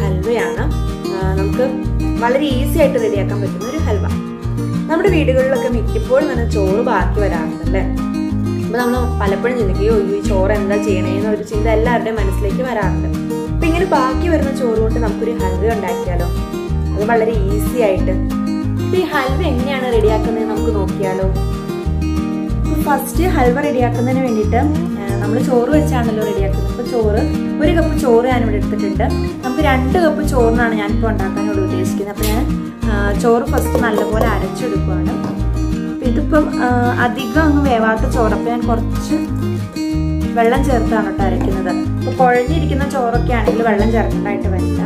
ഹൽവയാണ് ആ, നമുക്ക് വളരെ ഈസി ആയിട്ട് റെഡിയാക്കാൻ പറ്റുന്ന ഒരു ഹൽവ നമ്മുടെ വീടുകളിലൊക്കെ മിക്കപ്പോഴും തന്നെ ചോറ് ബാക്കി വരാറുണ്ട് അല്ലേ അപ്പൊ നമ്മൾ പലപ്പോഴും ചിന്തിക്കുകയോ അയ്യോ ഈ ചോറ് എന്താ ചെയ്യണേന്ന ഒരു ചിന്ത എല്ലാവരുടെയും മനസ്സിലേക്ക് വരാറുണ്ട് അപ്പൊ ഇങ്ങനെ ബാക്കി വരുന്ന ചോറ് കൊണ്ട് നമുക്കൊരു ഹൽവ ഉണ്ടാക്കിയാലോ അത് വളരെ ഈസി ആയിട്ട് അപ്പൊ ഈ ഹൽവ എങ്ങനെയാണ് റെഡിയാക്കുന്നത് നമുക്ക് നോക്കിയാലോ ഫസ്റ്റ് ഹൽവ റെഡിയാക്കുന്നതിന് വേണ്ടിയിട്ട് നമ്മൾ ചോറ് വെച്ചാണല്ലോ റെഡിയാക്കുന്നത് അപ്പോൾ ചോറ് ഒരു കപ്പ് ചോറ് ഞാനിവിടെ എടുത്തിട്ടുണ്ട് നമുക്ക് രണ്ട് കപ്പ് ചോറിനാണ് ഞാനിപ്പോൾ ഉണ്ടാക്കാനോട് ഉദ്ദേശിക്കുന്നത് അപ്പോൾ ഞാൻ ആ, ചോറ് ഫസ്റ്റ് നല്ലപോലെ അരച്ചെടുക്കുകയാണ് അപ്പോൾ ഇതിപ്പം ആ, അധികം അങ്ങ് വേവാത്ത ചോറ് അപ്പോൾ ഞാൻ കുറച്ച് വെള്ളം ചേർത്താണ് കേട്ടോ അരയ്ക്കുന്നത് അപ്പോൾ കുഴഞ്ഞിരിക്കുന്ന ചോറൊക്കെ ആണെങ്കിൽ വെള്ളം ചേർക്കേണ്ടതായിട്ട് വരില്ല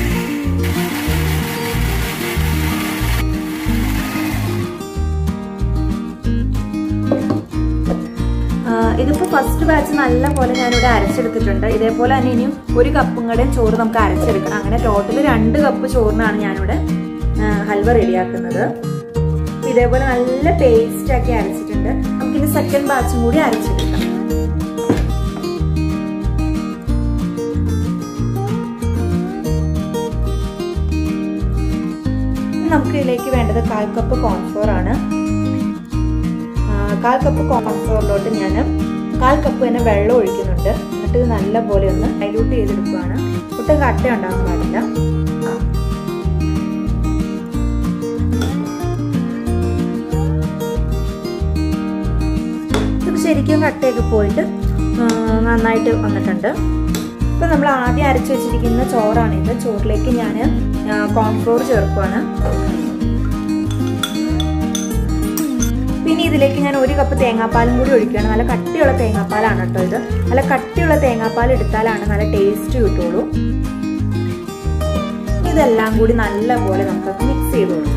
ആഹ് ഇതിപ്പോ ഫസ്റ്റ് ബാച്ച് നല്ല പോലെ ഞാനിവിടെ അരച്ചെടുത്തിട്ടുണ്ട് ഇതേപോലെ തന്നെ ഇനിയും ഒരു കപ്പും കൂടെ ചോറ് നമുക്ക് അരച്ചെടുക്കണം അങ്ങനെ ടോട്ടൽ രണ്ട് കപ്പ് ചോറിനാണ് ഞാനിവിടെ ആഹ് ഹൽവ റെഡിയാക്കുന്നത് അപ്പൊ ഇതേപോലെ നല്ല പേസ്റ്റ് ആക്കി അരച്ചിട്ടുണ്ട് നമുക്കിനി സെക്കൻഡ് ബാച്ചും കൂടി അരച്ചെടുക്കാം ഇനി നമുക്ക് ഇതിലേക്ക് വേണ്ടത് കാൽ കപ്പ് കോൺഫ്ലോർ ആണ് ആ, കാൽ കപ്പ് കോൺഫ്ലോറിലോട്ട് ഞാൻ കാൽ കപ്പ് തന്നെ വെള്ളം ഒഴിക്കുന്നുണ്ട് എന്നിട്ട് ഇത് നല്ലപോലെ ഒന്ന് ഡൈലൂട്ട് ചെയ്തെടുക്കുകയാണ് ഒട്ടും കട്ട ഉണ്ടാകാൻ പാടില്ല ഇത് ശരിക്കും കട്ടയൊക്കെ പോയിട്ട് ആ, നന്നായിട്ട് വന്നിട്ടുണ്ട് ഇപ്പം നമ്മൾ ആദ്യം അരച്ച് വെച്ചിരിക്കുന്ന ചോറാണിത് ചോറിലേക്ക് ഞാൻ കോൺഫ്ലോർ ചേർക്കുവാണ് പിന്നെ ഇതിലേക്ക് ഞാൻ ഒരു കപ്പ് തേങ്ങാപ്പാലും കൂടി ഒഴിക്കുകയാണ് നല്ല കട്ടിയുള്ള തേങ്ങാപ്പാലാണ് കേട്ടോ ഇത് നല്ല കട്ടിയുള്ള തേങ്ങാപ്പാൽ എടുത്താലാണ് നല്ല ടേസ്റ്റ് കിട്ടുള്ളൂ ഇതെല്ലാം കൂടി നല്ല പോലെ നമുക്ക് മിക്സ് ചെയ്ത് കൊടുക്കാം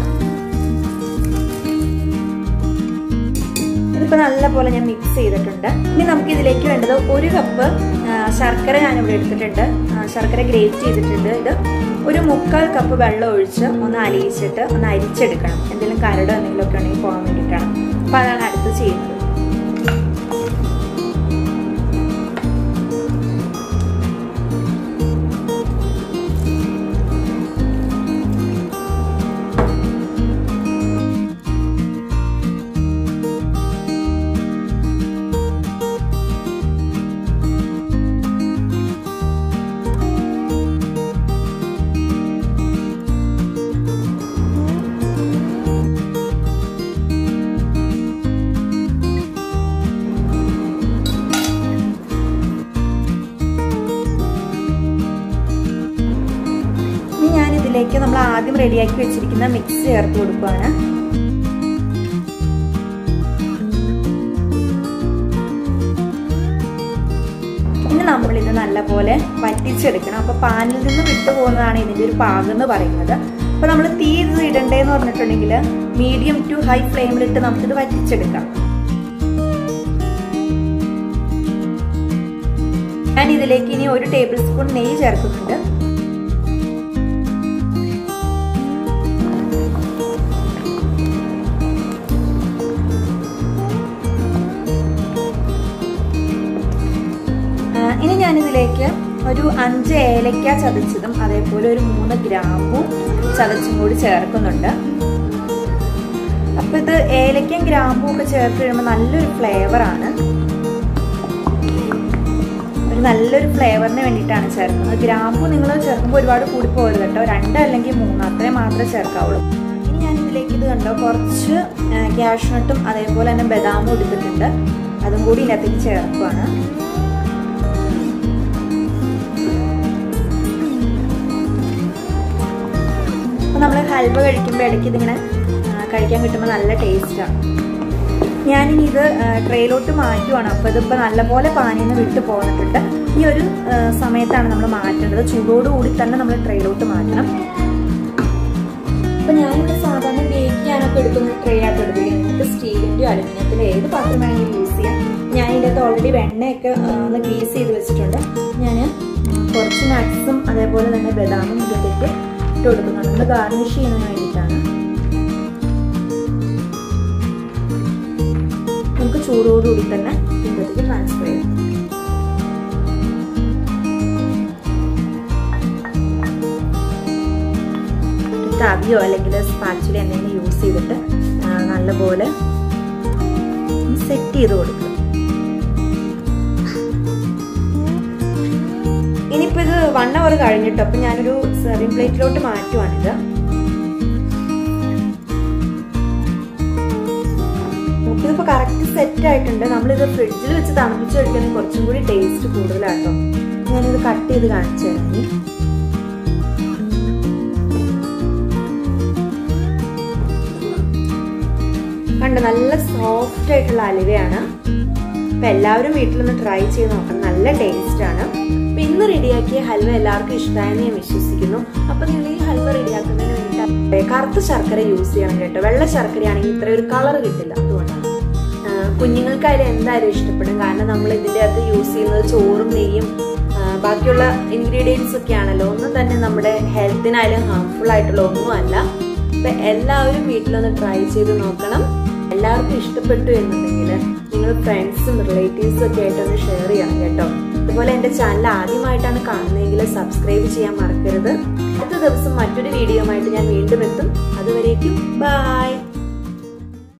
ഇതിപ്പോൾ നല്ല പോലെ ഞാൻ മിക്സ് ചെയ്തിട്ടുണ്ട് ഇനി നമുക്ക് ഇതിലേക്ക് വേണ്ടത് ഒരു കപ്പ് ആ, ശർക്കര ഞാനിവിടെ എടുത്തിട്ടുണ്ട് ആ, ശർക്കര ഗ്രേറ്റ് ചെയ്തിട്ടുണ്ട് ഇത് ഒരു മുക്കാൽ കപ്പ് വെള്ളം ഒഴിച്ച് ഒന്ന് അലിയിച്ചിട്ട് ഒന്ന് അരിച്ചെടുക്കണം എന്തെങ്കിലും കരടോ എന്തെങ്കിലും ഒക്കെ ഉണ്ടെങ്കിൽ പോകാൻ വേണ്ടിയിട്ടാണ് അപ്പോൾ അതാണ് അടുത്ത് ചെയ്യുന്നത് ഇനി ഞാൻ ഇതിലേക്ക് നമ്മൾ ആദ്യം റെഡിയാക്കി വെച്ചിരിക്കുന്ന മിക്സ് ചേർത്ത് കൊടുക്കുകയാണ് ഇനി നമ്മളിത് നല്ലപോലെ വറ്റിച്ചെടുക്കണം അപ്പൊ പാനിൽ നിന്ന് വിട്ടു പോകുന്നതാണ് ഇതിന്റെ ഒരു പാകം എന്ന് പറയുന്നത് അപ്പൊ നമ്മൾ തീ ഇത് ഇടണ്ടേന്ന് പറഞ്ഞിട്ടുണ്ടെങ്കിൽ മീഡിയം ടു ഹൈ ഫ്ലെയിമിലിട്ട് നമുക്കിത് വറ്റിച്ചെടുക്കാം ഞാൻ ഇതിലേക്ക് ഇനി ഒരു ടേബിൾ സ്പൂൺ നെയ്യ് ചേർക്കുന്നുണ്ട് ആ, ഇനി ഞാനിതിലേക്ക് ഒരു അഞ്ച് ഏലക്ക ചതച്ചതും അതേപോലെ ഒരു മൂന്ന് ഗ്രാമ്പും ചതച്ചും കൂടി ചേർക്കുന്നുണ്ട് അപ്പൊ ഇത് ഏലക്കയും ഗ്രാമ്പും ഒക്കെ ചേർത്ത് കഴിയുമ്പോൾ നല്ലൊരു ഫ്ലേവറാണ് ഒരു നല്ലൊരു ഫ്ലേവറിന് വേണ്ടിയിട്ടാണ് ചേർക്കുന്നത് ഗ്രാമ്പു നിങ്ങൾ ചേർക്കുമ്പോൾ ഒരുപാട് കൂടി പോകരുത് കേട്ടോ രണ്ട് അല്ലെങ്കിൽ മൂന്ന് അത്രയും മാത്രമേ ചേർക്കാവുള്ളൂ ഇനി ഞാൻ ഇതിലേക്ക് ഇത് കണ്ടോ കുറച്ച് ക്യാഷ്നട്ടും അതേപോലെ തന്നെ ബദാമും എടുത്തിട്ടുണ്ട് അതും കൂടി ഇതിനകത്തേക്ക് ചേർക്കുവാണ് അപ്പോൾ നമ്മൾ ഹൽവ കഴിക്കുമ്പോൾ ഇടയ്ക്ക് ഇതിങ്ങനെ ആ, കഴിക്കാൻ കിട്ടുമ്പോൾ നല്ല ടേസ്റ്റാണ് ഞാനിനി ഇത് ട്രെയിലോട്ട് മാറ്റുവാണ് അപ്പോൾ ഇതിപ്പോൾ നല്ലപോലെ പാനിൽ നിന്ന് വിട്ട് പോന്നിട്ടുണ്ട് ഈ ഒരു ആ, സമയത്താണ് നമ്മൾ മാറ്റേണ്ടത് ചൂടോടുകൂടി തന്നെ നമ്മൾ ട്രെയിലോട്ട് മാറ്റണം അപ്പോൾ ഞാനിവിടെ സാധാരണ ബേക്ക് ചെയ്യാനൊക്കെ എടുക്കുന്ന ട്രേ ആയിട്ട് എടുക്കുകയും നിങ്ങൾക്ക് സ്റ്റീലിൻ്റെയോ അലുമിനിയത്തിലോ ഏത് പാത്രം വേണമെങ്കിലും യൂസ് ചെയ്യാം ഞാൻ ഇതിൻ്റെ അകത്ത് ഓൾറെഡി വെണ്ണയൊക്കെ ആ, ഒന്ന് ഗ്രീസ് ചെയ്ത് വെച്ചിട്ടുണ്ട് ഞാൻ കുറച്ച് നട്ട്സും അതേപോലെ തന്നെ ബദാമും ഇതിലേക്ക് ഇട്ട് കൊടുക്കുന്നുണ്ട് നമ്മൾ ഗാർണിഷ് ചെയ്യുന്നതിന് വേണ്ടിയിട്ടാണ് നമുക്ക് ചൂടോടുകൂടി തന്നെ ഇതിലേക്ക് ട്രാൻസ്ഫർ ചെയ്യാം ചാവിയോ അല്ലെങ്കിൽ സ്പാച്ചുലോ എന്തെങ്കിലും യൂസ് ചെയ്തിട്ട് ആ, നല്ലപോലെ സെറ്റ് ചെയ്ത് കൊടുക്കുക ഇനിയിപ്പോൾ ഇത് വൺ അവർ കഴിഞ്ഞിട്ട് അപ്പം ഞാനൊരു സെർവിങ് പ്ലേറ്റിലോട്ട് മാറ്റുവാണിത് ഇതിപ്പോൾ കറക്റ്റ് സെറ്റ് ആയിട്ടുണ്ട് നമ്മളിത് ഫ്രിഡ്ജിൽ വെച്ച് തണുപ്പിച്ച് കഴിക്കുകയാണെങ്കിൽ കുറച്ചും കൂടി ടേസ്റ്റ് കൂടുതലാട്ടോ ഞാനിത് കട്ട് ചെയ്ത് കാണിച്ചു തരാം ഇനി. കണ്ടോ നല്ല സോഫ്റ്റ് ആയിട്ടുള്ള അലുവയാണ് അപ്പൊ എല്ലാവരും വീട്ടിലൊന്ന് ട്രൈ ചെയ്ത് നോക്കണം നല്ല ടേസ്റ്റ് ആണ് അപ്പൊ ഇന്ന് റെഡിയാക്കിയ ഹൽവ എല്ലാവർക്കും ഇഷ്ടമായെന്ന് ഞാൻ വിശ്വസിക്കുന്നു അപ്പൊ നിങ്ങൾ ഈ ഹൽവ റെഡിയാക്കുന്നതിന് വേണ്ടിയിട്ട് കറുത്ത ശർക്കര യൂസ് ചെയ്യണം കേട്ടോ വെള്ള ശർക്കരയാണെങ്കിൽ ഇത്ര ഒരു കളർ കിട്ടില്ല അതുകൊണ്ടാണ് ആ, കുഞ്ഞുങ്ങൾക്കായാലും എന്തായാലും ഇഷ്ടപ്പെടും കാരണം നമ്മൾ ഇതിൻ്റെ അകത്ത് യൂസ് ചെയ്യുന്നത് ചോറും നെയ്യും ആ, ബാക്കിയുള്ള ഇൻഗ്രീഡിയൻസ് ഒക്കെ ആണല്ലോ ഒന്നും തന്നെ നമ്മുടെ ഹെൽത്തിനായാലും ഹാർംഫുൾ ആയിട്ടുള്ള ഒന്നുമല്ല അപ്പൊ എല്ലാവരും വീട്ടിലൊന്ന് ട്രൈ ചെയ്ത് നോക്കണം എല്ലാവർക്കും ഇഷ്ടപ്പെട്ടു എന്നുണ്ടെങ്കിൽ നിങ്ങൾ ഫ്രണ്ട്സും റിലേറ്റീവ്സും ഒക്കെ ആയിട്ടൊന്ന് ഷെയർ ചെയ്യണം കേട്ടോ അതുപോലെ എൻ്റെ ചാനൽ ആദ്യമായിട്ടാണ് കാണുന്നതെങ്കിൽ സബ്സ്ക്രൈബ് ചെയ്യാൻ മറക്കരുത് അടുത്ത ദിവസം മറ്റൊരു വീഡിയോ ആയിട്ട് ഞാൻ വീണ്ടും എത്തും അതുവരേക്കും ബൈ